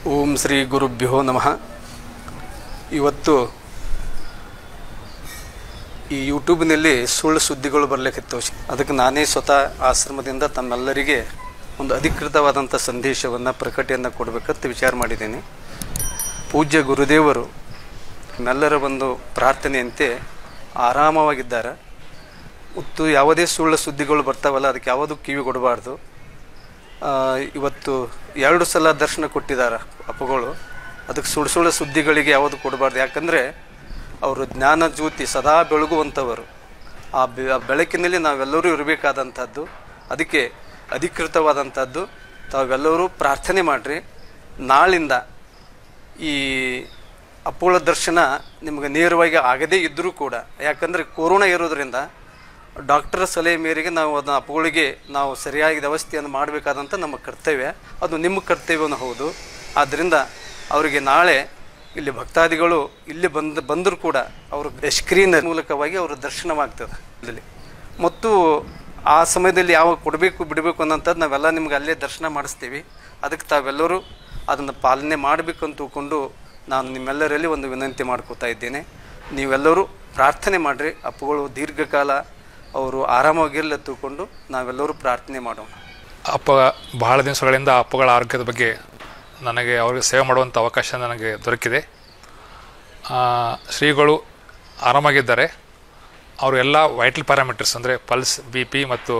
ಓಂ ಶ್ರೀ ಗುರುಭ್ಯೋ ನಮಃ ಇವತ್ತು ಈ ಯೂಟ್ಯೂಬ್ನಲ್ಲಿ ಸುಳ್ಳು ಸುದ್ದಿಗಳು ಬರಲಿಕ್ಕಿತ್ತು ಅದಕ್ಕೆ ನಾನೇ ಸ್ವತಃ ಆಶ್ರಮದಿಂದ ತಮ್ಮೆಲ್ಲರಿಗೆ ಒಂದು ಅಧಿಕೃತವಾದಂಥ ಸಂದೇಶವನ್ನು ಪ್ರಕಟೆಯನ್ನು ಕೊಡಬೇಕಂತ ವಿಚಾರ ಮಾಡಿದ್ದೀನಿ ಪೂಜ್ಯ ಗುರುದೇವರು ನಮ್ಮೆಲ್ಲರ ಒಂದು ಪ್ರಾರ್ಥನೆಯಂತೆ ಆರಾಮವಾಗಿದ್ದಾರೆ ಮತ್ತು ಯಾವುದೇ ಸುಳ್ಳು ಸುದ್ದಿಗಳು ಬರ್ತಾವಲ್ಲ ಅದಕ್ಕೆ ಯಾವುದೂ ಕಿವಿ ಕೊಡಬಾರ್ದು ಆ, ಇವತ್ತು ಎರಡು ಸಲ ದರ್ಶನ ಕೊಟ್ಟಿದ್ದಾರೆ ಅಪ್ಪಗಳು ಅದಕ್ಕೆ ಸುಳ್ಳು ಸುಳ್ಳು ಸುದ್ದಿಗಳಿಗೆ ಯಾವುದು ಕೊಡಬಾರ್ದು ಯಾಕಂದರೆ ಅವರು ಜ್ಞಾನ ಜ್ಯೋತಿ ಸದಾ ಬೆಳಗುವಂಥವರು ಆ ಬೆ- ಆ ಬೆಳಕಿನಲ್ಲಿ ನಾವೆಲ್ಲರೂ ಇರಬೇಕಾದಂಥದ್ದು ಅದಕ್ಕೆ ಅಧಿಕೃತವಾದಂಥದ್ದು ತಾವೆಲ್ಲರೂ ಪ್ರಾರ್ಥನೆ ಮಾಡಿರಿ ನಾಳಿಂದ ಈ ಅಪ್ಪುಗಳ ದರ್ಶನ ನಿಮಗೆ ನೇರವಾಗಿ ಆಗದೇ ಇದ್ದರೂ ಕೂಡ ಯಾಕಂದರೆ ಕೊರೋನಾ ಇರೋದ್ರಿಂದ ಡಾಕ್ಟರ್ ಸಲಹೆ ಮೇರೆಗೆ ನಾವು ಅದನ್ನ ಅಪ್ಪುಗಳಿಗೆ ನಾವು ಸರಿಯಾಗಿ ವ್ಯವಸ್ಥೆಯನ್ನು ಮಾಡಬೇಕಾದಂಥ ನಮ್ಮ ಕರ್ತವ್ಯ ಅದು ನಿಮ್ಮ ಕರ್ತವ್ಯವೂ ಹೌದು ಆದ್ದರಿಂದ ಅವರಿಗೆ ನಾಳೆ ಇಲ್ಲಿ ಭಕ್ತಾದಿಗಳು ಇಲ್ಲಿ ಬಂದು ಬಂದರೂ ಕೂಡ ಅವರು ಸ್ಕ್ರೀನ್ ಮೂಲಕವಾಗಿ ಅವರ ದರ್ಶನವಾಗ್ತದೆ ಇಲ್ಲಿ ಮತ್ತು ಆ ಸಮಯದಲ್ಲಿ ಯಾವ ಕೊಡಬೇಕು ಬಿಡಬೇಕು ಅನ್ನೋಂಥದ್ದು ನಾವೆಲ್ಲ ನಿಮ್ಗೆ ಅಲ್ಲೇ ದರ್ಶನ ಮಾಡಿಸ್ತೀವಿ ಅದಕ್ಕೆ ತಾವೆಲ್ಲರೂ ಅದನ್ನು ಪಾಲನೆ ಮಾಡಬೇಕು ಅಂತ ತಿಳ್ಕೊಂಡು ನಾನು ನಿಮ್ಮೆಲ್ಲರಲ್ಲಿ ಒಂದು ವಿನಂತಿ ಮಾಡ್ಕೋತಾ ಇದ್ದೇನೆ ನೀವೆಲ್ಲರೂ ಪ್ರಾರ್ಥನೆ ಮಾಡಿರಿ ಅಪ್ಪುಗಳು ದೀರ್ಘಕಾಲ ಅವರು ಆರಾಮವಾಗಿರಲಿ ಅಂತ ತಿಳ್ಕೊಂಡು ನಾವೆಲ್ಲರೂ ಪ್ರಾರ್ಥನೆ ಮಾಡೋಣ ಅಪ್ಪ ಬಹಳ ದಿವಸಗಳಿಂದ ಅಪ್ಪಗಳ ಆರೋಗ್ಯದ ಬಗ್ಗೆ ನನಗೆ ಅವರಿಗೆ ಸೇವೆ ಮಾಡುವಂಥ ಅವಕಾಶ ನನಗೆ ದೊರಕಿದೆ ಆ, ಶ್ರೀಗಳು ಆರಾಮಾಗಿದ್ದಾರೆ ಅವರು ಎಲ್ಲ ವೈಟಲ್ ಪ್ಯಾರಾಮೀಟರ್ಸ್ ಅಂದರೆ ಪಲ್ಸ್ ಬಿ ಪಿ ಮತ್ತು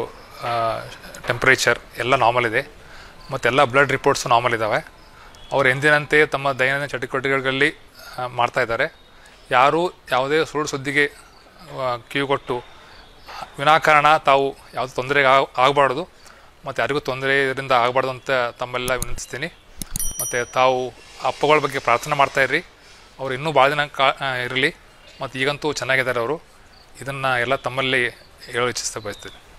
ಟೆಂಪ್ರೇಚರ್ ಎಲ್ಲ ನಾರ್ಮಲ್ ಇದೆ ಮತ್ತು ಎಲ್ಲ ಬ್ಲಡ್ ರಿಪೋರ್ಟ್ಸು ನಾರ್ಮಲ್ ಇದ್ದಾವೆ ಅವರು ಎಂದಿನಂತೆ ತಮ್ಮ ದೈನಂದಿನ ಚಟುವಟಿಕೆಗಳಲ್ಲಿ ಆ, ಮಾಡ್ತಾ ಇದ್ದಾರೆ ಯಾರೂ ಯಾವುದೇ ಸುಳ್ಳು ಸುದ್ದಿಗೆ ಆ, ಕಿವಿ ಕೊಟ್ಟು ವಿನಾಕಾರಣ ತಾವು ಯಾವುದೇ ತೊಂದರೆಗೆ ಆಗಬಾರ್ದು ಮತ್ತು ಯಾರಿಗೂ ತೊಂದರೆ ಇದರಿಂದ ಆಗಬಾರ್ದು ಅಂತ ತಮ್ಮೆಲ್ಲ ವಿನಂತಿಸ್ತೀನಿ ಮತ್ತು ತಾವು ಅಪ್ಪಗಳ ಬಗ್ಗೆ ಪ್ರಾರ್ಥನೆ ಮಾಡ್ತಾ ಇರ್ರಿ ಅವ್ರು ಇನ್ನೂ ಭಾಳ ದಿನ ಕಾ ಇರಲಿ ಮತ್ತು ಈಗಂತೂ ಚೆನ್ನಾಗಿದ್ದಾರೆ ಅವರು ಇದನ್ನು ಎಲ್ಲ ತಮ್ಮಲ್ಲಿ ಹೇಳಲು ಇಚ್ಛಿಸ್ತಾ ಬಯಸ್ತೀನಿ